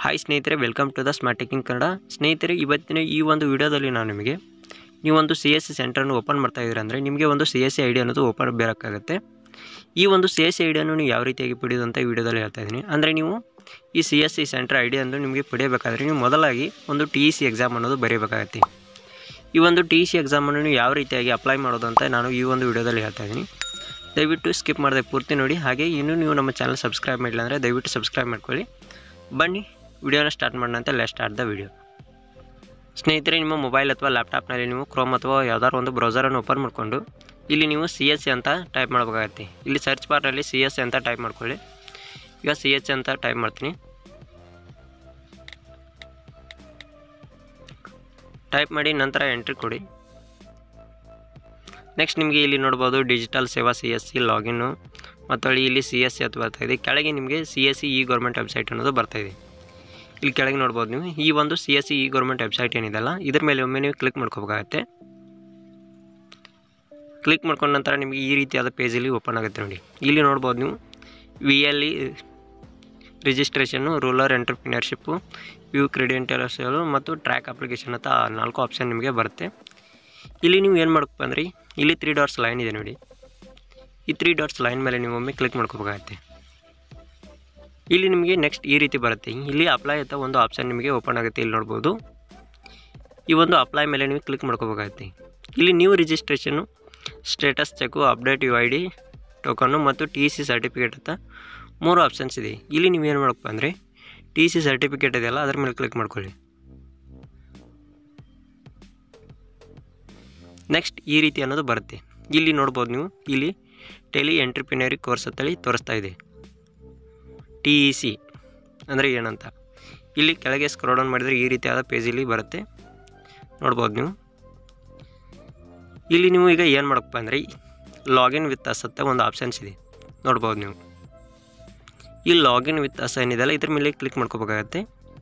hi ಸ್ನೇಹಿತರೆ welcome to the smart teching Kannada ಸ್ನೇಹಿತರೆ ಇವತ್ತಿನ ಈ ಒಂದು ವಿಡಿಯೋದಲ್ಲಿ ನಾನು ನಿಮಗೆ ನೀವೊಂದು ಸಿ ಎಸ್ ಸಿ ಸೆಂಟರನ್ನು ಓಪನ್ ಮಾಡ್ತಾ ಇದ್ದೀರಾ ಅಂದರೆ ನಿಮಗೆ ಒಂದು C S C I D ಅನ್ನೋದು ಓಪನ್ ಬೇಕಾಗುತ್ತೆ ಈ ಒಂದು ಸಿ ಎಸ್ ಸಿ ಐ ಡಿಯನ್ನು ನೀವು ಯಾವ ರೀತಿಯಾಗಿ ಪಡೆಯೋದು ಅಂತ ಈ ವಿಡಿಯೋದಲ್ಲಿ ಹೇಳ್ತಾ ಇದ್ದೀನಿ ಅಂದರೆ ನೀವು ಈ C S C center I D ಅನ್ನು ನಿಮಗೆ ಪಡೆಯಬೇಕಾದ್ರೆ ನೀವು ಮೊದಲಾಗಿ ಒಂದು ಟಿ ಇ ಸಿ ಎಕ್ಸಾಮ್ ಅನ್ನೋದು ಬರೀಬೇಕಾಗತ್ತೆ ಈ ಒಂದು ಟಿ ಇ ಸಿ ಎಕ್ಸಾಮನ್ನು ನೀವು ಯಾವ ರೀತಿಯಾಗಿ ಅಪ್ಲೈ ಮಾಡೋದು ಅಂತ ನಾನು ಈ ಒಂದು ವಿಡಿಯೋದಲ್ಲಿ ಹೇಳ್ತಾ ಇದ್ದೀನಿ ದಯವಿಟ್ಟು ಸ್ಕಿಪ್ ಮಾಡದೆ ಪೂರ್ತಿ ನೋಡಿ ಹಾಗೆ ಇನ್ನೂ ನೀವು ನಮ್ಮ ಚಾನಲ್ ಸಬ್ಸ್ಕ್ರೈಬ್ ಮಾಡಿಲ್ಲ ಅಂದರೆ ದಯವಿಟ್ಟು ಸಬ್ಸ್ಕ್ರೈಬ್ ಮಾಡ್ಕೊಳ್ಳಿ ಬನ್ನಿ ವಿಡಿಯೋನ ಸ್ಟಾರ್ಟ್ ಮಾಡೋಣ ಅಂತ ಲೆಟ್ ಸ್ಟಾರ್ಟ್ ದ ವಿಡಿಯೋ ಸ್ನೇಹಿತರೆ ನಿಮ್ಮ ಮೊಬೈಲ್ ಅಥವಾ ಲ್ಯಾಪ್ಟಾಪ್ನಲ್ಲಿ ನೀವು ಕ್ರೋಮ್ ಅಥವಾ ಯಾವ್ದಾದ್ರು ಒಂದು ಬ್ರೌಸರನ್ನು ಓಪನ್ ಮಾಡಿಕೊಂಡು ಇಲ್ಲಿ ನೀವು ಸಿ ಎಸ್ ಸಿ ಅಂತ ಟೈಪ್ ಮಾಡಬೇಕಾಗತ್ತೆ ಇಲ್ಲಿ ಸರ್ಚ್ ಬಾರ್ನಲ್ಲಿ ಸಿ ಎಸ್ ಸಿ ಅಂತ ಟೈಪ್ ಮಾಡ್ಕೊಳ್ಳಿ ಈಗ ಸಿ ಎಸ್ ಸಿ ಅಂತ ಟೈಪ್ ಮಾಡ್ತೀನಿ ಟೈಪ್ ಮಾಡಿ ನಂತರ ಎಂಟ್ರಿ ಕೊಡಿ ನೆಕ್ಸ್ಟ್ ನಿಮಗೆ ಇಲ್ಲಿ ನೋಡ್ಬೋದು ಡಿಜಿಟಲ್ ಸೇವಾ ಸಿ ಎಸ್ ಸಿ ಲಾಗಿನ್ನು ಮತ್ತು ಇಲ್ಲಿ ಸಿ ಎಸ್ ಸಿ ಅಂತ ಬರ್ತಾ ಇದೆ ಕೆಳಗೆ ನಿಮಗೆ C S C E government website ಅನ್ನೋದು ಬರ್ತಾ ಇದೆ ಇಲ್ಲಿ ಕೆಳಗೆ ನೋಡ್ಬೋದು ನೀವು ಈ ಒಂದು C S C E government website ಏನಿದೆಲ್ಲ ಇದ್ರ ಮೇಲೆ ಒಮ್ಮೆ ನೀವು ಕ್ಲಿಕ್ ಮಾಡ್ಕೋಬೇಕಾಗತ್ತೆ ಕ್ಲಿಕ್ ಮಾಡ್ಕೊಂಡ ನಂತರ ನಿಮಗೆ ಈ ರೀತಿಯಾದ ಪೇಜಲ್ಲಿ ಓಪನ್ ಆಗುತ್ತೆ ನೋಡಿ ಇಲ್ಲಿ ನೋಡ್ಬೋದು ನೀವು V L E registration rural entrepreneurship view ಕ್ರೆಡೆಂಟಿಯಲ್ಸ್ಗಳು ಮತ್ತು ಟ್ರ್ಯಾಕ್ ಅಪ್ಲಿಕೇಶನ್ ಅಂತ ಆ ನಾಲ್ಕು ಆಪ್ಷನ್ ನಿಮಗೆ ಬರುತ್ತೆ ಇಲ್ಲಿ ನೀವು ಏನು ಮಾಡಬೇಕು ಅಂದರೆ ಇಲ್ಲಿ ತ್ರೀ ಡಾಟ್ಸ್ ಲೈನ್ ಇದೆ ನೋಡಿ ಈ ತ್ರೀ ಡಾಟ್ಸ್ ಲೈನ್ ಮೇಲೆ ನೀವು ಒಮ್ಮೆ ಕ್ಲಿಕ್ ಮಾಡ್ಕೋಬೇಕಾಗತ್ತೆ ಇಲ್ಲಿ ನಿಮಗೆ ನೆಕ್ಸ್ಟ್ ಈ ರೀತಿ ಬರುತ್ತೆ ಇಲ್ಲಿ ಅಪ್ಲೈ ಅಂತ ಒಂದು ಆಪ್ಷನ್ ನಿಮಗೆ ಓಪನ್ ಆಗುತ್ತೆ ಇಲ್ಲಿ ನೋಡ್ಬೋದು ಈ ಒಂದು ಅಪ್ಲೈ ಮೇಲೆ ನೀವು ಕ್ಲಿಕ್ ಮಾಡ್ಕೋಬೇಕಾಗತ್ತೆ ಇಲ್ಲಿ new registration status check update U I D token ಮತ್ತು ಟಿ ಸಿ ಸರ್ಟಿಫಿಕೇಟ್ ಅಂತ ಮೂರು ಆಪ್ಷನ್ಸ್ ಇದೆ ಇಲ್ಲಿ ನೀವು ಏನು ಮಾಡಬೇಕು ಅಂದರೆ ಟಿ ಸಿ ಸರ್ಟಿಫಿಕೇಟ್ ಇದೆಯಲ್ಲ ಅದ್ರ ಮೇಲೆ ಕ್ಲಿಕ್ ಮಾಡ್ಕೊಳ್ಳಿ ನೆಕ್ಸ್ಟ್ ಈ ರೀತಿ ಅನ್ನೋದು ಬರುತ್ತೆ ಇಲ್ಲಿ ನೋಡ್ಬೋದು ನೀವು ಇಲ್ಲಿ ಟೆಲಿ ಎಂಟ್ರಪ್ರಿನರಿ ಕೋರ್ಸ್ ಅಂತೇಳಿ ತೋರಿಸ್ತಾ ಇದೆ ಟಿ ಇ ಸಿ ಅಂದರೆ ಏನಂತ ಇಲ್ಲಿ ಕೆಳಗೆ ಸ್ಕ್ರೋಲ್ ಡೌನ್ ಮಾಡಿದರೆ ಈ ರೀತಿಯಾದ ಪೇಜಲ್ಲಿ ಬರುತ್ತೆ ನೋಡ್ಬೋದು ನೀವು ಇಲ್ಲಿ ನೀವು ಈಗ ಏನು ಮಾಡಪ್ಪ ಅಂದರೆ ಲಾಗಿನ್ ವಿತ್ ಅಸ್ ಅಂತ ಒಂದು ಆಪ್ಷನ್ಸ್ ಇದೆ ನೋಡ್ಬೋದು ನೀವು ಈ ಲಾಗಿನ್ ವಿತ್ ಅಸ್ ಏನಿದೆಯಲ್ಲ ಇದ್ರ ಮೇಲೆ ಕ್ಲಿಕ್ ಮಾಡ್ಕೋಬೇಕಾಗತ್ತೆ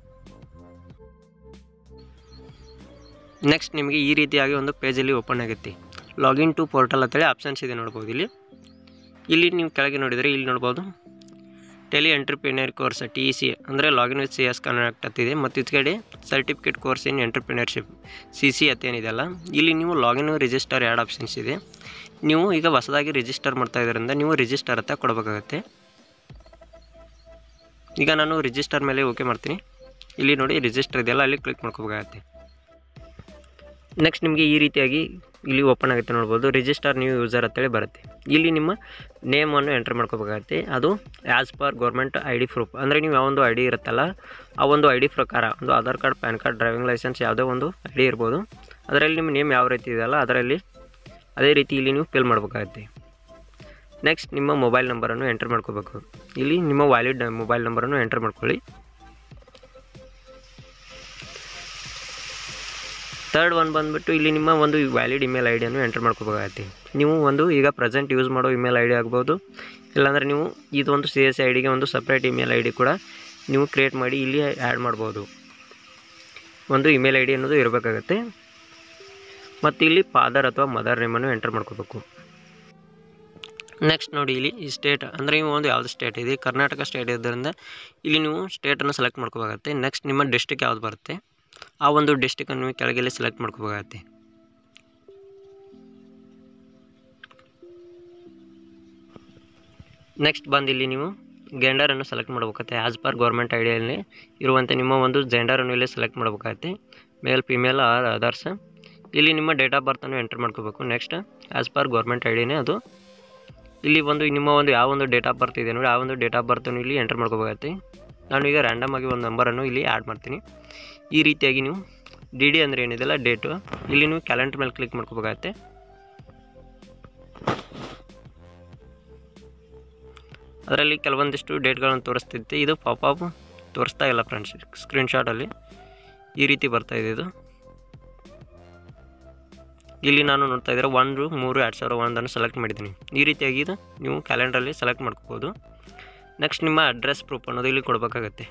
ನೆಕ್ಸ್ಟ್ ನಿಮಗೆ ಈ ರೀತಿಯಾಗಿ ಒಂದು ಪೇಜಲ್ಲಿ ಓಪನ್ ಆಗುತ್ತೆ ಲಾಗಿನ್ ಟು ಪೋರ್ಟಲ್ ಅಂತೇಳಿ ಆಪ್ಷನ್ಸ್ ಇದೆ ನೋಡ್ಬೋದು ಇಲ್ಲಿ ಇಲ್ಲಿ ನೀವು ಕೆಳಗೆ ನೋಡಿದರೆ ಇಲ್ಲಿ ನೋಡ್ಬೋದು tele entrepreneur course T E C ಅಂದರೆ login with C S connect ಅಂತಿದೆ ಮತ್ತು ಈ ಕಡೆ certificate course in entrepreneurship C C ಅತ್ತೇನಿದೆಯಲ್ಲ ಇಲ್ಲಿ ನೀವು ಲಾಗಿನ್ ರಿಜಿಸ್ಟರ್ ಎರಡು ಆಪ್ಷನ್ಸ್ ಇದೆ ನೀವು ಈಗ ಹೊಸದಾಗಿ ರಿಜಿಸ್ಟರ್ ಮಾಡ್ತಾ ಇದರಿಂದ ನೀವು ರಿಜಿಸ್ಟರ್ ಅಂತ ಕೊಡಬೇಕಾಗತ್ತೆ ಈಗ ನಾನು ರಿಜಿಸ್ಟರ್ ಮೇಲೆ ಓಕೆ ಮಾಡ್ತೀನಿ ಇಲ್ಲಿ ನೋಡಿ ರಿಜಿಸ್ಟರ್ ಇದೆಯಲ್ಲ ಅಲ್ಲಿ ಕ್ಲಿಕ್ ಮಾಡ್ಕೋಬೇಕಾಗತ್ತೆ ನೆಕ್ಸ್ಟ್ ನಿಮಗೆ ಈ ರೀತಿಯಾಗಿ ಇಲ್ಲಿ ಓಪನ್ ಆಗುತ್ತೆ ನೋಡ್ಬೋದು ರಿಜಿಸ್ಟರ್ ನ್ಯೂ ಯೂಸರ್ ಅಂತೇಳಿ ಬರುತ್ತೆ ಇಲ್ಲಿ ನಿಮ್ಮ ನೇಮನ್ನು ಎಂಟರ್ ಮಾಡ್ಕೋಬೇಕಾಗತ್ತೆ ಅದು as per government I D proof ಅಂದರೆ ನೀವು ಯಾವೊಂದು ಐ ಡಿ ಇರುತ್ತಲ್ಲ ಆ ಒಂದು ಐ ಡಿ ಪ್ರಕಾರ ಒಂದು Aadhaar card PAN card driving licence ಯಾವುದೇ ಒಂದು ಐ ಡಿ ಇರ್ಬೋದು ಅದರಲ್ಲಿ ನಿಮ್ಮ ನೇಮ್ ಯಾವ ರೀತಿ ಇದೆಯಲ್ಲ ಅದರಲ್ಲಿ ಅದೇ ರೀತಿ ಇಲ್ಲಿ ನೀವು ಫಿಲ್ ಮಾಡಬೇಕಾಗತ್ತೆ ನೆಕ್ಸ್ಟ್ ನಿಮ್ಮ ಮೊಬೈಲ್ ನಂಬರನ್ನು ಎಂಟರ್ ಮಾಡ್ಕೋಬೇಕು ಇಲ್ಲಿ ನಿಮ್ಮ ವ್ಯಾಲಿಡ್ ಮೊಬೈಲ್ ನಂಬರನ್ನು ಎಂಟರ್ ಮಾಡ್ಕೊಳ್ಳಿ ತರ್ಡ್ ಒನ್ ಬಂದುಬಿಟ್ಟು ಇಲ್ಲಿ ನಿಮ್ಮ ಒಂದು ವ್ಯಾಲಿಡ್ ಇಮೇಲ್ ಐ ಡಿಯನ್ನು ಎಂಟರ್ ಮಾಡ್ಕೋಬೇಕಾಗತ್ತೆ ನೀವು ಒಂದು ಈಗ ಪ್ರೆಸೆಂಟ್ ಯೂಸ್ ಮಾಡೋ ಇಮೇಲ್ ಐ ಡಿ ಆಗ್ಬೋದು ಇಲ್ಲಾಂದರೆ ನೀವು ಇದೊಂದು ಸಿ ಎಸ್ ಐ ಡಿಗೆ ಒಂದು ಸಪ್ರೇಟ್ ಇಮೇಲ್ ಐ ಡಿ ಕೂಡ ನೀವು ಕ್ರಿಯೇಟ್ ಮಾಡಿ ಇಲ್ಲಿ ಆ್ಯಡ್ ಮಾಡ್ಬೋದು ಒಂದು ಇಮೇಲ್ ಐ ಡಿ ಅನ್ನೋದು ಇರಬೇಕಾಗತ್ತೆ ಮತ್ತು ಇಲ್ಲಿ ಫಾದರ್ ಅಥವಾ ಮದರ್ ನೇಮನ್ನು ಎಂಟರ್ ಮಾಡ್ಕೋಬೇಕು ನೆಕ್ಸ್ಟ್ ನೋಡಿ ಇಲ್ಲಿ ಈ ಸ್ಟೇಟ್ ಅಂದರೆ ನೀವು ಒಂದು ಯಾವುದು ಸ್ಟೇಟ್ ಇದೆ ಕರ್ನಾಟಕ ಸ್ಟೇಟ್ ಇದ್ದರಿಂದ ಇಲ್ಲಿ ನೀವು ಸ್ಟೇಟನ್ನು ಸೆಲೆಕ್ಟ್ ಮಾಡ್ಕೋಬೇಕಾಗತ್ತೆ ನೆಕ್ಸ್ಟ್ ನಿಮ್ಮ ಡಿಸ್ಟಿಕ್ ಯಾವ್ದು ಬರುತ್ತೆ ಆ ಒಂದು ಡಿಸ್ಟಿಕನ್ನು ನೀವು ಕೆಳಗೆಲ್ಲಿ ಸೆಲೆಕ್ಟ್ ಮಾಡ್ಕೋಬೇಕಾಗತ್ತೆ ನೆಕ್ಸ್ಟ್ ಬಂದು ಇಲ್ಲಿ ನೀವು ಜೆಂಡರನ್ನು ಸೆಲೆಕ್ಟ್ ಮಾಡ್ಬೇಕಾಗತ್ತೆ ಆ್ಯಸ್ ಪರ್ ಗೌರ್ಮೆಂಟ್ ಐಡಿಯಲ್ಲಿ ಇರುವಂತೆ ನಿಮ್ಮ ಒಂದು ಜೆಂಡರನ್ನು ಇಲ್ಲಿ ಸೆಲೆಕ್ಟ್ ಮಾಡ್ಬೇಕಾಗತ್ತೆ ಮೇಲ್ ಫಿಮೇಲ್ ಆರ್ ಅದರ್ಸ್ ಇಲ್ಲಿ ನಿಮ್ಮ ಡೇಟ್ ಆಫ್ ಬರ್ತನ್ನು ಎಂಟರ್ ಮಾಡ್ಕೋಬೇಕು ನೆಕ್ಸ್ಟ್ ಆ್ಯಸ್ ಪರ್ ಗೌರ್ಮೆಂಟ್ ಐಡಿನೇ ಅದು ಇಲ್ಲಿ ಒಂದು ನಿಮ್ಮ ಒಂದು ಯಾವ ಒಂದು ಡೇಟ್ ಆಫ್ ಬರ್ತ್ ಇದೆ ನೋಡಿ ಆ ಒಂದು ಡೇಟ್ ಆಫ್ ಬರ್ತನ್ನು ಇಲ್ಲಿ ಎಂಟರ್ ಮಾಡ್ಕೋಬೇಕಾಗತ್ತೆ ನಾನು ಈಗ ರ್ಯಾಂಡಮ್ ಆಗಿ ಒಂದು ನಂಬರನ್ನು ಇಲ್ಲಿ ಆ್ಯಡ್ ಮಾಡ್ತೀನಿ ಈ ರೀತಿಯಾಗಿ ನೀವು ಡಿ ಡಿ ಅಂದರೆ ಏನಿದೆಲ್ಲ ಡೇಟು ಇಲ್ಲಿ ನೀವು ಕ್ಯಾಲೆಂಡರ್ ಮೇಲೆ ಕ್ಲಿಕ್ ಮಾಡ್ಕೋಬೇಕಾಗತ್ತೆ ಅದರಲ್ಲಿ ಕೆಲವೊಂದಿಷ್ಟು ಡೇಟ್ಗಳನ್ನು ತೋರಿಸ್ತಿದ್ದೆ ಇದು ಪಾಪಾಪ್ ತೋರಿಸ್ತಾ ಇಲ್ಲ ಫ್ರೆಂಡ್ಸ್ ಸ್ಕ್ರೀನ್ಶಾಟಲ್ಲಿ ಈ ರೀತಿ ಬರ್ತಾ ಇದೆ ಇದು ಇಲ್ಲಿ ನಾನು ನೋಡ್ತಾ ಇದ್ದರೆ ಒಂದು ಮೂರು ಎರಡು ಸಾವಿರ ಒಂದನ್ನು ಸೆಲೆಕ್ಟ್ ಮಾಡಿದ್ದೀನಿ ಈ ರೀತಿಯಾಗಿ ಇದು ನೀವು ಕ್ಯಾಲೆಂಡ್ರಲ್ಲಿ ಸೆಲೆಕ್ಟ್ ಮಾಡ್ಕೋಬೋದು ನೆಕ್ಸ್ಟ್ ನಿಮ್ಮ ಅಡ್ರೆಸ್ ಪ್ರೂಫ್ ಅನ್ನೋದು ಇಲ್ಲಿ ಕೊಡಬೇಕಾಗತ್ತೆ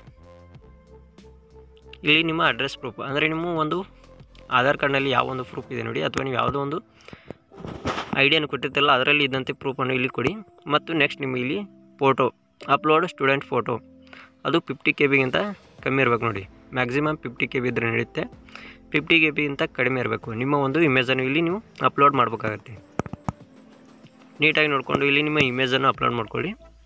ಇಲ್ಲಿ ನಿಮ್ಮ ಅಡ್ರೆಸ್ ಪ್ರೂಫ್ ಅಂದರೆ ನಿಮ್ಮ ಒಂದು ಆಧಾರ್ ಕಾರ್ಡ್ನಲ್ಲಿ ಯಾವ ಒಂದು ಪ್ರೂಫ್ ಇದೆ ನೋಡಿ ಅಥವಾ ನೀವು ಯಾವುದೋ ಒಂದು ಐಡಿಯನ್ನು ಕೊಟ್ಟಿರ್ತಿಲ್ಲ ಅದರಲ್ಲಿ ಇದ್ದಂತೆ ಪ್ರೂಫನ್ನು ಇಲ್ಲಿ ಕೊಡಿ ಮತ್ತು ನೆಕ್ಸ್ಟ್ ನಿಮಗೆ ಇಲ್ಲಿ ಫೋಟೋ ಅಪ್ಲೋಡ್ ಸ್ಟೂಡೆಂಟ್ ಫೋಟೋ ಅದು ಫಿಫ್ಟಿ ಕೆ ಬಿಗಿಂತ ಕಮ್ಮಿ ಇರಬೇಕು ನೋಡಿ ಮ್ಯಾಕ್ಸಿಮಮ್ ಫಿಫ್ಟಿ ಕೆ ಬಿ ಇದ್ರೆ ನಡೆಯುತ್ತೆ ಫಿಫ್ಟಿ ಕೆ ಬಿಗಿಂತ ಕಡಿಮೆ ಇರಬೇಕು ನಿಮ್ಮ ಒಂದು ಇಮೇಜನ್ನು ಇಲ್ಲಿ ನೀವು ಅಪ್ಲೋಡ್ ಮಾಡಬೇಕಾಗತ್ತೆ ನೀಟಾಗಿ ನೋಡಿಕೊಂಡು ಇಲ್ಲಿ ನಿಮ್ಮ ಇಮೇಜನ್ನು ಅಪ್ಲೋಡ್ ಮಾಡ್ಕೊಳ್ಳಿ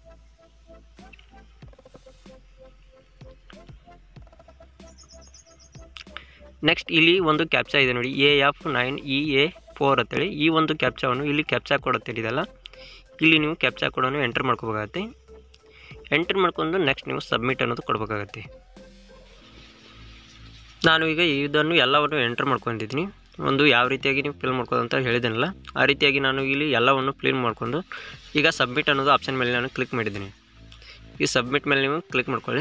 ನೆಕ್ಸ್ಟ್ ಇಲ್ಲಿ ಒಂದು ಕ್ಯಾಪ್ಚಾ ಇದೆ ನೋಡಿ A F nine E A four ಅಂತೇಳಿ ಈ ಒಂದು ಕ್ಯಾಪ್ಚಾವನ್ನು ಇಲ್ಲಿ ಕ್ಯಾಪ್ಚಾ ಕೊಡುತ್ತಿದೆಯಲ್ಲ ಇಲ್ಲಿ ನೀವು ಕ್ಯಾಪ್ಚಾ ಕೋಡನ್ನು ಎಂಟರ್ ಮಾಡ್ಕೋಬೇಕಾಗತ್ತೆ ಎಂಟರ್ ಮಾಡ್ಕೊಂಡು ನೆಕ್ಸ್ಟ್ ನೀವು ಸಬ್ಮಿಟ್ ಅನ್ನೋದು ಕೊಡಬೇಕಾಗತ್ತೆ ನಾನು ಈಗ ಇದನ್ನು ಎಲ್ಲವನ್ನು ಎಂಟರ್ ಮಾಡ್ಕೊಂಡಿದ್ದೀನಿ ಒಂದು ಯಾವ ರೀತಿಯಾಗಿ ನೀವು ಫಿಲ್ ಮಾಡ್ಕೋದು ಅಂತ ಹೇಳಿದ್ದೀನಲ್ಲ ಆ ರೀತಿಯಾಗಿ ನಾನು ಇಲ್ಲಿ ಎಲ್ಲವನ್ನು ಫಿಲ್ ಮಾಡ್ಕೊಂಡು ಈಗ ಸಬ್ಮಿಟ್ ಅನ್ನೋದು ಆಪ್ಷನ್ ಮೇಲೆ ನಾನು ಕ್ಲಿಕ್ ಮಾಡಿದ್ದೀನಿ ಈ ಸಬ್ಮಿಟ್ ಮೇಲೆ ನೀವು ಕ್ಲಿಕ್ ಮಾಡ್ಕೊಳ್ಳಿ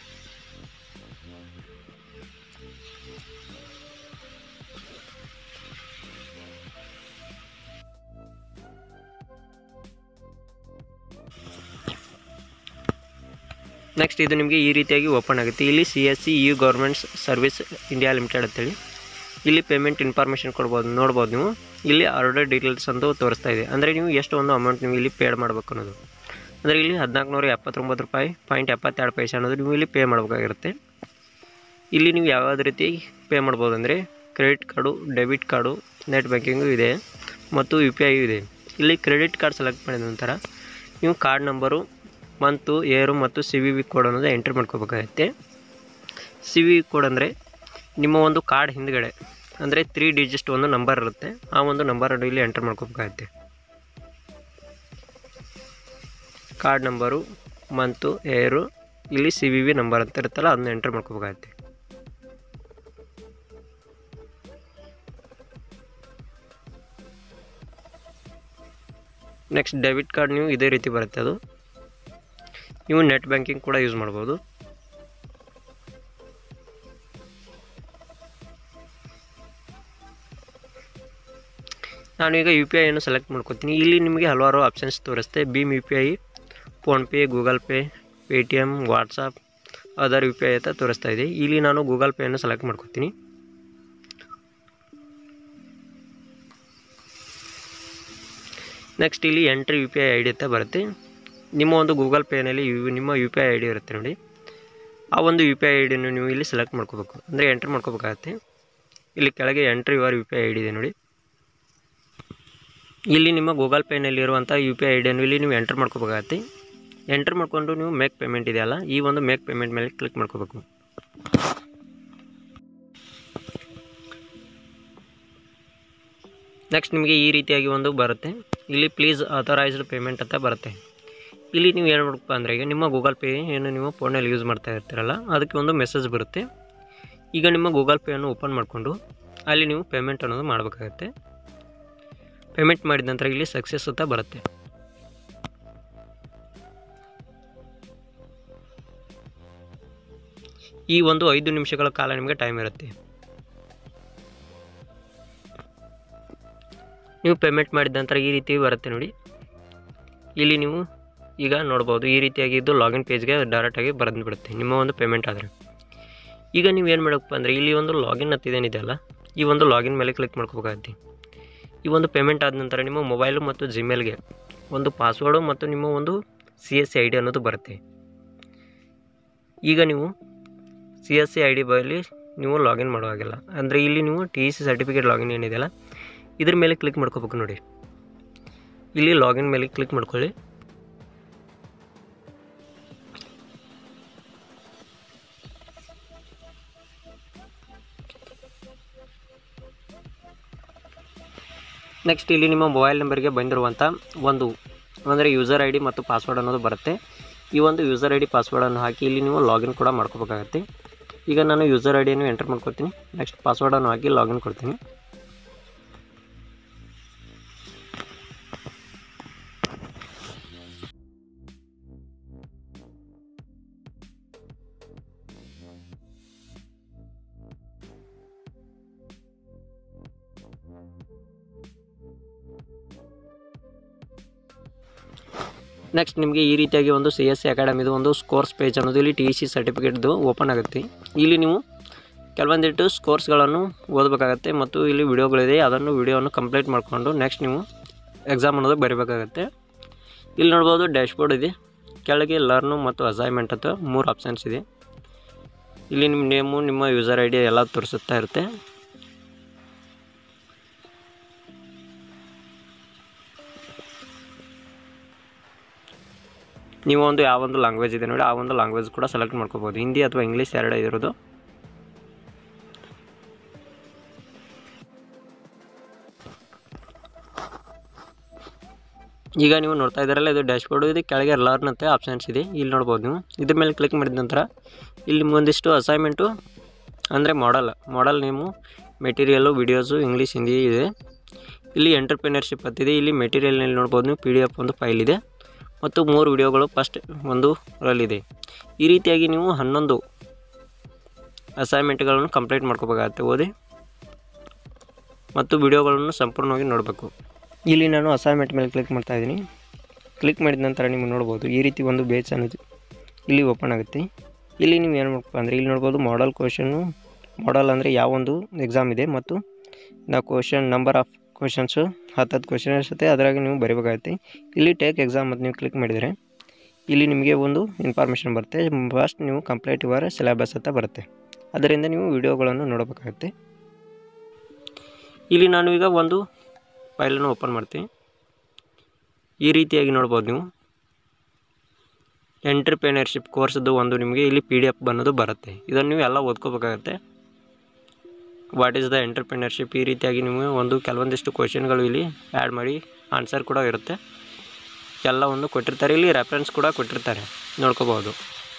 ನೆಕ್ಸ್ಟ್ ಇದು ನಿಮಗೆ ಈ ರೀತಿಯಾಗಿ ಓಪನ್ ಆಗುತ್ತೆ ಇಲ್ಲಿ ಸಿ ಎಸ್ ಸಿ ಯು ಗೌರ್ಮೆಂಟ್ಸ್ ಸರ್ವಿಸ್ ಇಂಡಿಯಾ ಲಿಮಿಟೆಡ್ ಅಂತೇಳಿ ಇಲ್ಲಿ ಪೇಮೆಂಟ್ ಇನ್ಫಾರ್ಮೇಷನ್ ಕೊಡ್ಬೋದು ನೋಡ್ಬೋದು ನೀವು ಇಲ್ಲಿ ಆರ್ಡರ್ ಡೀಟೇಲ್ಸ್ ಅಂತ ತೋರಿಸ್ತಾ ಇದೆ ಅಂದರೆ ನೀವು ಎಷ್ಟು ಒಂದು ಅಮೌಂಟ್ ನೀವು ಇಲ್ಲಿ ಪೇಡ್ ಮಾಡಬೇಕು ಅನ್ನೋದು ಅಂದರೆ ಇಲ್ಲಿ ಹದಿನಾಲ್ಕು ನೂರ ಎಪ್ಪತ್ತೊಂಬತ್ತು ರೂಪಾಯಿ ಪಾಯಿಂಟ್ ಎಪ್ಪತ್ತೆರಡು ಪೈಸೆ ಅನ್ನೋದು ನೀವು ಇಲ್ಲಿ ಪೇ ಮಾಡಬೇಕಾಗಿರುತ್ತೆ ಇಲ್ಲಿ ನೀವು ಯಾವ್ಯಾವ ರೀತಿ ಪೇ ಮಾಡ್ಬೋದು ಅಂದರೆ credit card debit card net banking ಇದೆ ಮತ್ತು ಯು ಪಿ ಐ ಇದೆ ಇಲ್ಲಿ ಕ್ರೆಡಿಟ್ ಕಾರ್ಡ್ ಸೆಲೆಕ್ಟ್ ಮಾಡಿದ ನಂತರ ನೀವು ಕಾರ್ಡ್ ನಂಬರು ಮಂತು ಏರು ಮತ್ತು ಸಿ ವಿ ವಿ ಕೋಡ್ ಅನ್ನೋದು ಎಂಟ್ರಿ ಮಾಡ್ಕೋಬೇಕಾಗತ್ತೆ ಸಿ ವಿ ಕೋಡ್ ಅಂದರೆ ನಿಮ್ಮ ಒಂದು ಕಾರ್ಡ್ ಹಿಂದ್ಗಡೆ ಅಂದರೆ ತ್ರೀ ಡಿಜಿಟ್ ಒಂದು ನಂಬರ್ ಇರುತ್ತೆ ಆ ಒಂದು ನಂಬರನ್ನು ಇಲ್ಲಿ ಎಂಟರ್ ಮಾಡ್ಕೋಬೇಕಾಗತ್ತೆ ಕಾರ್ಡ್ ನಂಬರು ಮಂತು ಏರು ಇಲ್ಲಿ ಸಿ ವಿ ವಿ ನಂಬರ್ ಅಂತ ಇರುತ್ತಲ್ಲ ಅದನ್ನ ಎಂಟರ್ ಮಾಡ್ಕೋಬೇಕಾಗತ್ತೆ ನೆಕ್ಸ್ಟ್ ಡೆಬಿಟ್ ಕಾರ್ಡ್ ನೀವು ಇದೇ ರೀತಿ ಬರುತ್ತೆ ಅದು ನೀವು ನೆಟ್ ಬ್ಯಾಂಕಿಂಗ್ ಕೂಡ ಯೂಸ್ ಮಾಡ್ಬೋದು ನಾನು ಈಗ ಯು ಪಿ ಐಯನ್ನು ಸೆಲೆಕ್ಟ್ ಮಾಡ್ಕೊತೀನಿ ಇಲ್ಲಿ ನಿಮಗೆ ಹಲವಾರು ಆಪ್ಷನ್ಸ್ ತೋರಿಸುತ್ತೆ ಭೀಮ್ U P I PhonePe Google Pay Paytm WhatsApp other U P I ಅಂತ ತೋರಿಸ್ತಾ ಇದೆ ಇಲ್ಲಿ ನಾನು ಗೂಗಲ್ ಪೇಯನ್ನು ಸೆಲೆಕ್ಟ್ ಮಾಡ್ಕೊತೀನಿ ನೆಕ್ಸ್ಟ್ ಇಲ್ಲಿ entry U P I I D ಅಂತ ಬರುತ್ತೆ ನಿಮ್ಮ ಒಂದು ಗೂಗಲ್ ಪೇನಲ್ಲಿ ಯು ನಿಮ್ಮ U P I I D ಇರುತ್ತೆ ನೋಡಿ ಆ ಒಂದು ಯು ಪಿ ಐ ಐ ಡಿಯನ್ನು ನೀವು ಇಲ್ಲಿ ಸೆಲೆಕ್ಟ್ ಮಾಡ್ಕೋಬೇಕು ಅಂದರೆ ಎಂಟ್ರಿ ಮಾಡ್ಕೋಬೇಕಾಗತ್ತೆ ಇಲ್ಲಿ ಕೆಳಗೆ entry your you P I I D ಇದೆ ನೋಡಿ ಇಲ್ಲಿ ನಿಮ್ಮ ಗೂಗಲ್ ಪೇನಲ್ಲಿರುವಂಥ ಯು ಪಿ ಐ ಐ ಡಿಯನ್ನು ಇಲ್ಲಿ ನೀವು ಎಂಟರ್ ಮಾಡ್ಕೋಬೇಕಾಗತ್ತೆ ಎಂಟರ್ ಮಾಡಿಕೊಂಡು ನೀವು ಮೇಕ್ ಪೇಮೆಂಟ್ ಇದೆಯಲ್ಲ ಈ ಒಂದು ಮೇಕ್ ಪೇಮೆಂಟ್ ಮೇಲೆ ಕ್ಲಿಕ್ ಮಾಡ್ಕೋಬೇಕು ನೆಕ್ಸ್ಟ್ ನಿಮಗೆ ಈ ರೀತಿಯಾಗಿ ಒಂದು ಬರುತ್ತೆ ಇಲ್ಲಿ ಪ್ಲೀಸ್ ಅಥರೈಸ್ಡ್ ಪೇಮೆಂಟ್ ಅಂತ ಬರುತ್ತೆ ಇಲ್ಲಿ ನೀವು ಏನು ಮಾಡಬೇಕು ಅಂದರೆ ಈಗ ನಿಮ್ಮ ಗೂಗಲ್ ಪೇ ಏನು ನೀವು ಫೋನಲ್ಲಿ ಯೂಸ್ ಮಾಡ್ತಾ ಇರ್ತೀರಲ್ಲ ಅದಕ್ಕೆ ಒಂದು ಮೆಸೇಜ್ ಬರುತ್ತೆ ಈಗ ನಿಮ್ಮ ಗೂಗಲ್ ಪೇಯನ್ನು ಓಪನ್ ಮಾಡಿಕೊಂಡು ಅಲ್ಲಿ ನೀವು ಪೇಮೆಂಟ್ ಅನ್ನೋದು ಮಾಡಬೇಕಾಗತ್ತೆ ಪೇಮೆಂಟ್ ಮಾಡಿದ ನಂತರ ಇಲ್ಲಿ ಸಕ್ಸಸ್ ಅಂತ ಬರುತ್ತೆ ಈ ಒಂದು ಐದು ನಿಮಿಷಗಳ ಕಾಲ ನಿಮಗೆ ಟೈಮ್ ಇರುತ್ತೆ ನೀವು ಪೇಮೆಂಟ್ ಮಾಡಿದ ನಂತರ ಈ ರೀತಿ ಬರುತ್ತೆ ನೋಡಿ ಇಲ್ಲಿ ನೀವು ಈಗ ನೋಡ್ಬೋದು ಈ ರೀತಿಯಾಗಿ ಇದು ಲಾಗಿನ್ ಪೇಜ್ಗೆ ಡೈರೆಕ್ಟಾಗಿ ಬರೆದು ಬಿಡುತ್ತೆ ನಿಮ್ಮ ಒಂದು ಪೇಮೆಂಟ್ ಆದರೆ ಈಗ ನೀವು ಏನು ಮಾಡಬೇಕು ಅಂದರೆ ಇಲ್ಲಿ ಒಂದು ಲಾಗಿನ್ ಅಲ್ಲ ಈ ಒಂದು ಲಾಗಿನ್ ಮೇಲೆ ಕ್ಲಿಕ್ ಮಾಡ್ಕೋಬೇಕಾಗತ್ತೆ ಈ ಒಂದು ಪೇಮೆಂಟ್ ಆದ ನಂತರ ನಿಮ್ಮ ಮೊಬೈಲು ಮತ್ತು ಜಿಮೇಲ್ಗೆ ಒಂದು ಪಾಸ್ವರ್ಡು ಮತ್ತು ನಿಮ್ಮ ಒಂದು C S C I D ಅನ್ನೋದು ಬರುತ್ತೆ ಈಗ ನೀವು C S C I D ಬಳಿ ನೀವು ಲಾಗಿನ್ ಮಾಡುವಾಗಿಲ್ಲ ಅಂದರೆ ಇಲ್ಲಿ ನೀವು ಟಿ ಸಿ ಸರ್ಟಿಫಿಕೇಟ್ ಲಾಗಿನ್ ಏನಿದೆಯಲ್ಲ ಇದ್ರ ಮೇಲೆ ಕ್ಲಿಕ್ ಮಾಡ್ಕೋಬೇಕು ನೋಡಿ ಇಲ್ಲಿ ಲಾಗಿನ್ ಮೇಲೆ ಕ್ಲಿಕ್ ಮಾಡ್ಕೊಳ್ಳಿ ನೆಕ್ಸ್ಟ್ ಇಲ್ಲಿ ನಿಮ್ಮ ಮೊಬೈಲ್ ನಂಬರ್ಗೆ ಬಂದಿರುವಂಥ ಒಂದು ಅಂದರೆ ಯೂಸರ್ ಐ ಡಿ ಮತ್ತು ಪಾಸ್ವರ್ಡ್ ಅನ್ನೋದು ಬರುತ್ತೆ ಈ ಒಂದು ಯೂಸರ್ ಐ ಡಿ ಪಾಸ್ವರ್ಡನ್ನು ಹಾಕಿ ಇಲ್ಲಿ ನೀವು ಲಾಗಿನ್ ಕೂಡ ಮಾಡ್ಕೋಬೇಕಾಗತ್ತೆ ಈಗ ನಾನು ಯೂಸರ್ ಐ ಡಿಯನ್ನು ಎಂಟರ್ ಮಾಡ್ಕೊತೀನಿ ನೆಕ್ಸ್ಟ್ ಪಾಸ್ವರ್ಡನ್ನು ಹಾಕಿ ಲಾಗಿನ್ ಕೊಡ್ತೀನಿ ನೆಕ್ಸ್ಟ್ ನಿಮಗೆ ಈ ರೀತಿಯಾಗಿ ಒಂದು ಸಿ ಎಸ್ ಸಿ ಅಕಾಡೆಮಿದು ಒಂದು ಸ್ಕೋರ್ಸ್ ಪೇಜ್ ಅನ್ನೋದು ಇಲ್ಲಿ ಟಿ ಸಿ ಸರ್ಟಿಫಿಕೇಟ್ದು ಓಪನ್ ಆಗುತ್ತೆ ಇಲ್ಲಿ ನೀವು ಕೆಲವೊಂದಿಟ್ಟು ಸ್ಕೋರ್ಸ್ಗಳನ್ನು ಓದಬೇಕಾಗತ್ತೆ ಮತ್ತು ಇಲ್ಲಿ ವಿಡಿಯೋಗಳಿದೆ ಅದನ್ನು ವಿಡಿಯೋವನ್ನು ಕಂಪ್ಲೀಟ್ ಮಾಡಿಕೊಂಡು ನೆಕ್ಸ್ಟ್ ನೀವು ಎಕ್ಸಾಮ್ ಅನ್ನೋದು ಬರೀಬೇಕಾಗತ್ತೆ ಇಲ್ಲಿ ನೋಡ್ಬೋದು ಡ್ಯಾಶ್ಬೋರ್ಡ್ ಇದೆ ಕೆಳಗೆ ಲರ್ನು ಮತ್ತು ಅಸೈನ್ಮೆಂಟ್ ಅಂತ ಮೂರು ಆಪ್ಷನ್ಸ್ ಇದೆ ಇಲ್ಲಿ ನಿಮ್ಮ ನೇಮು ನಿಮ್ಮ ಯೂಸರ್ ಐ ಡಿ ಎಲ್ಲ ತೋರಿಸುತ್ತಾ ಇರುತ್ತೆ ನೀವು ಒಂದು ಯಾವೊಂದು ಲ್ಯಾಂಗ್ವೇಜ್ ಇದೆ ನೋಡಿ ಆ ಒಂದು ಲ್ಯಾಂಗ್ವೇಜ್ ಕೂಡ ಸೆಲೆಕ್ಟ್ ಮಾಡ್ಕೋಬೋದು ಹಿಂದಿ ಅಥವಾ ಇಂಗ್ಲೀಷ್ ಎರಡೇ ಇರೋದು ಈಗ ನೀವು ನೋಡ್ತಾ ಇದ್ದಾರಲ್ಲ ಇದು ಡ್ಯಾಶ್ಬೋರ್ಡು ಇದು ಕೆಳಗೆ ಲರ್ನ್ ಅಂತ ಆಪ್ಷನ್ಸ್ ಇದೆ ಇಲ್ಲಿ ನೋಡ್ಬೋದು ನೀವು ಇದ್ರ ಮೇಲೆ ಕ್ಲಿಕ್ ಮಾಡಿದ ನಂತರ ಇಲ್ಲಿ ಒಂದಿಷ್ಟು ಅಸೈನ್ಮೆಂಟು ಅಂದರೆ model model name material videos English Hindi ಇದೆ ಇಲ್ಲಿ ಎಂಟರ್ಪ್ರಿನರ್ಶಿಪ್ ಅಂತಿದೆ ಇಲ್ಲಿ ಮೆಟೀರಿಯಲ್ನಲ್ಲಿ ನೋಡ್ಬೋದು ನೀವು ಪಿ ಡಿ ಎಫ್ ಒಂದು ಫೈಲ್ ಇದೆ ಮತ್ತು ಮೂರು ವಿಡಿಯೋಗಳು ಫಸ್ಟ್ ಒಂದು ರಲ್ಲಿದೆ ಈ ರೀತಿಯಾಗಿ ನೀವು ಹನ್ನೊಂದು ಅಸೈನ್ಮೆಂಟ್ಗಳನ್ನು ಕಂಪ್ಲೀಟ್ ಮಾಡ್ಕೋಬೇಕಾಗತ್ತೆ ಓದಿ ಮತ್ತು ವಿಡಿಯೋಗಳನ್ನು ಸಂಪೂರ್ಣವಾಗಿ ನೋಡಬೇಕು ಇಲ್ಲಿ ನಾನು ಅಸೈನ್ಮೆಂಟ್ ಮೇಲೆ ಕ್ಲಿಕ್ ಮಾಡ್ತಾ ಇದ್ದೀನಿ ಕ್ಲಿಕ್ ಮಾಡಿದ ನಂತರ ನೀವು ನೋಡ್ಬೋದು ಈ ರೀತಿ ಒಂದು ಬೇಸ್ ಅನ್ನೋದು ಇಲ್ಲಿ ಓಪನ್ ಆಗುತ್ತೆ ಇಲ್ಲಿ ನೀವು ಏನು ಮಾಡಬೇಕು ಅಂದರೆ ಇಲ್ಲಿ ನೋಡ್ಬೋದು ಮಾಡಲ್ ಕ್ವಶನ್ನು ಮಾಡಲ್ ಅಂದರೆ ಯಾವೊಂದು ಎಕ್ಸಾಮ್ ಇದೆ ಮತ್ತು ನಾವು ಕ್ವಶನ್ ನಂಬರ್ ಆಫ್ ಕ್ವಶನ್ಸು ಹತ್ತತ್ತು ಕ್ವಶನ್ ಇರುತ್ತೆ ಅದರಾಗ ನೀವು ಬರೀಬೇಕಾಗುತ್ತೆ ಇಲ್ಲಿ ಟೇಕ್ ಎಕ್ಸಾಮ್ ಅಂತ ನೀವು ಕ್ಲಿಕ್ ಮಾಡಿದರೆ ಇಲ್ಲಿ ನಿಮಗೆ ಒಂದು ಇನ್ಫಾರ್ಮೇಷನ್ ಬರುತ್ತೆ ಫಸ್ಟ್ ನೀವು ಕಂಪ್ಲೀಟ್ ಯುವರ್ ಸಿಲೆಬಸ್ ಅಂತ ಬರುತ್ತೆ ಅದರಿಂದ ನೀವು ವಿಡಿಯೋಗಳನ್ನು ನೋಡಬೇಕಾಗುತ್ತೆ ಇಲ್ಲಿ ನಾನು ಈಗ ಒಂದು ಫೈಲನ್ನು ಓಪನ್ ಮಾಡ್ತೀನಿ ಈ ರೀತಿಯಾಗಿ ನೋಡ್ಬೋದು ನೀವು ಎಂಟ್ರಪ್ರಿನರ್ಶಿಪ್ ಕೋರ್ಸ್ದು ಒಂದು ನಿಮಗೆ ಇಲ್ಲಿ ಪಿ ಡಿ ಎಫ್ ಅನ್ನೋದು ಬರುತ್ತೆ ಇದನ್ನು ನೀವು ಎಲ್ಲ ಓದ್ಕೋಬೇಕಾಗತ್ತೆ ವಾಟ್ ಈಸ್ ದ ಎಂಟರ್ಪ್ರಿನರ್ಶಿಪ್ ಈ ರೀತಿಯಾಗಿ ನಿಮಗೆ ಒಂದು ಕೆಲವೊಂದಿಷ್ಟು ಕ್ವಶನ್ಗಳು ಇಲ್ಲಿ ಆ್ಯಡ್ ಮಾಡಿ ಆನ್ಸರ್ ಕೂಡ ಇರುತ್ತೆ ಎಲ್ಲ ಒಂದು ಕೊಟ್ಟಿರ್ತಾರೆ ಇಲ್ಲಿ ರೆಫರೆನ್ಸ್ ಕೂಡ ಕೊಟ್ಟಿರ್ತಾರೆ ನೋಡ್ಕೋಬೋದು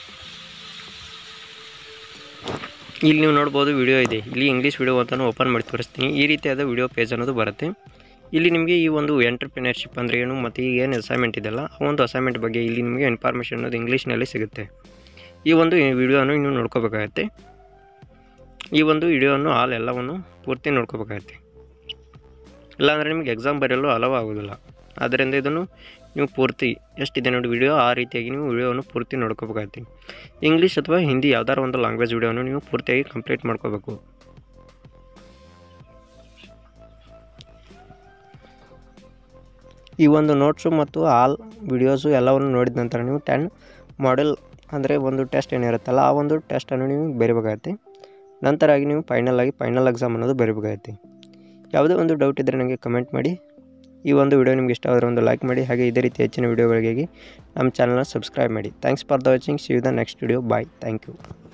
ಇಲ್ಲಿ ನೀವು ನೋಡ್ಬೋದು ವಿಡಿಯೋ ಇದೆ ಇಲ್ಲಿ ಇಂಗ್ಲೀಷ್ ವಿಡಿಯೋ ಅಂತಲೂ ಓಪನ್ ಮಾಡಿ ತೋರಿಸ್ತೀನಿ ಈ ರೀತಿಯಾದ ವಿಡಿಯೋ ಪೇಜ್ ಅನ್ನೋದು ಬರುತ್ತೆ ಇಲ್ಲಿ ನಿಮಗೆ ಈ ಒಂದು ಎಂಟರ್ಪ್ರಿನರ್ಶಿಪ್ ಅಂದರೆ ಏನು ಮತ್ತು ಈಗ ಏನು ಅಸೈನ್ಮೆಂಟ್ ಇದೆಯಲ್ಲ ಆ ಒಂದು ಅಸೈನ್ಮೆಂಟ್ ಬಗ್ಗೆ ಇಲ್ಲಿ ನಿಮಗೆ ಇನ್ಫಾರ್ಮೇಷನ್ ಅನ್ನೋದು ಇಂಗ್ಲೀಷ್ನಲ್ಲಿ ಸಿಗುತ್ತೆ ಈ ಒಂದು ವಿಡಿಯೋನು ನೀವು ನೋಡ್ಕೋಬೇಕಾಗತ್ತೆ ಈ ಒಂದು ವಿಡಿಯೋವನ್ನು ಆಲ್ ಎಲ್ಲವನ್ನು ಪೂರ್ತಿ ನೋಡ್ಕೋಬೇಕಾಗತ್ತೆ ಇಲ್ಲಾಂದರೆ ನಿಮಗೆ ಎಕ್ಸಾಮ್ ಬರೆಯಲು ಅಲವ್ ಆಗೋದಿಲ್ಲ ಆದ್ದರಿಂದ ಇದನ್ನು ನೀವು ಪೂರ್ತಿ ಎಷ್ಟಿದೆ ನೋಡಿ ವಿಡಿಯೋ ಆ ರೀತಿಯಾಗಿ ನೀವು ವಿಡಿಯೋವನ್ನು ಪೂರ್ತಿ ನೋಡ್ಕೋಬೇಕಾಗತ್ತೆ ಇಂಗ್ಲೀಷ್ ಅಥವಾ ಹಿಂದಿ ಯಾವ್ದಾರು ಒಂದು ಲ್ಯಾಂಗ್ವೇಜ್ ವಿಡಿಯೋನು ನೀವು ಪೂರ್ತಿಯಾಗಿ ಕಂಪ್ಲೀಟ್ ಮಾಡ್ಕೋಬೇಕು ಈ ಒಂದು ನೋಟ್ಸು ಮತ್ತು ಆಲ್ ವಿಡಿಯೋಸು ಎಲ್ಲವನ್ನು ನೋಡಿದ ನಂತರ ನೀವು ಟೆನ್ ಮಾಡೆಲ್ ಅಂದರೆ ಒಂದು ಟೆಸ್ಟ್ ಏನಿರುತ್ತಲ್ಲ ಆ ಒಂದು ಟೆಸ್ಟನ್ನು ನೀವು ಬರೀಬೇಕಾಗತ್ತೆ ನಂತರಾಗಿ ನೀವು ಫೈನಲ್ ಆಗಿ ಫೈನಲ್ ಎಕ್ಸಾಮ್ ಅನ್ನೋದು ಬರೀಬೇಕಾಗತ್ತೆ ಯಾವುದೇ ಒಂದು ಡೌಟ್ ಇದ್ದರೆ ನನಗೆ ಕಮೆಂಟ್ ಮಾಡಿ ಈ ಒಂದು ವಿಡಿಯೋ ನಿಮ್ಗೆ ಇಷ್ಟ ಆದರೆ ಒಂದು ಲೈಕ್ ಮಾಡಿ ಹಾಗೆ ಇದೇ ರೀತಿ ಹೆಚ್ಚಿನ ವಿಡಿಯೋಗಳಿಗಾಗಿ ನಮ್ಮ ಚಾನಲ್ನ ಸಬ್ಸ್ಕ್ರೈಬ್ ಮಾಡಿ thanks for the watching see you the next video bye thank you